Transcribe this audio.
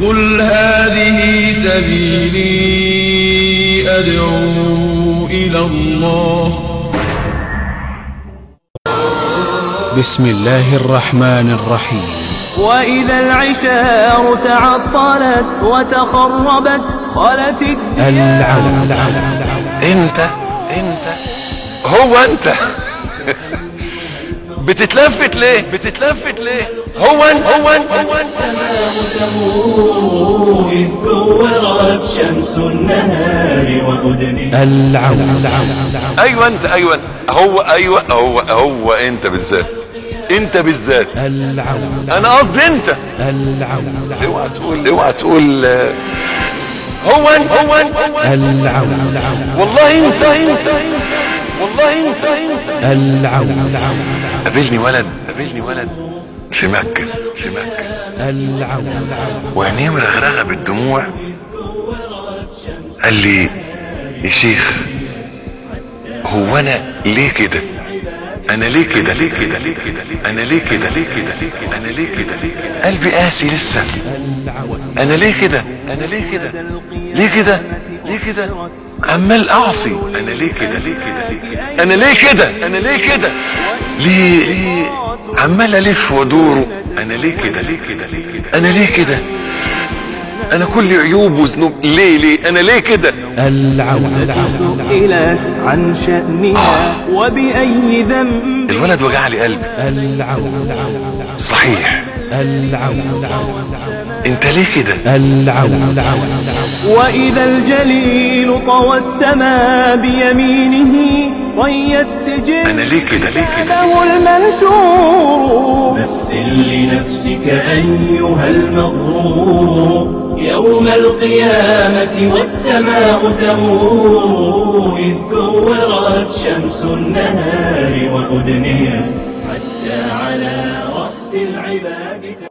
قل هذه سبيلي أدعو إلى الله بسم الله الرحمن الرحيم وإذا العشار تعطلت وتخربت خلت الديار العود انت انت هو انت بتتلفت ليه بتتلفت ليه هو انت هو انت هو انت إذ كورت شمس النهار وأدنها العود ايوه انت ايوه انت. هو ايوه هو هو انت بالذات انت بالذات العود انا قصدي انت العود اوعى تقول اوعى تقول آه، هو انت هو انت هو انت. العود والله انت انت والله انت انت العود قابلني ولد قابلني ولد في مكة في مكة العود وعينيه مرغرغة بالدموع قال لي يا شيخ هو انا ليه كده انا ليه كده ليه كده ليه كده انا ليه كده ليه كده ليه كده انا ليه كده ليه كده قلبي قاسي لسه انا ليه كده انا ليه كده ليه كده ليه كده عمال اعصي انا ليه كده ليه كده ليه كده انا ليه كده انا ليه كده ليه ليه عمال الف وادور انا ليه كده ليه كده ليه كده انا ليه كده انا كل عيوب وذنوب ليه ليه انا ليه كده العود سئلت عن شأنها وبأي ذنب الولد وجع لي قلبي العود صحيح العود انت ليه كده العود وإذا الجليل طوى السماء بيمينه طي السجن انا ليه كده ليه كده له المنشور مثل لنفسك أيها المغرور يوم القيامة والسماء تمور إذ كورت شمس النهار وأدنيت حتى على رأس العباد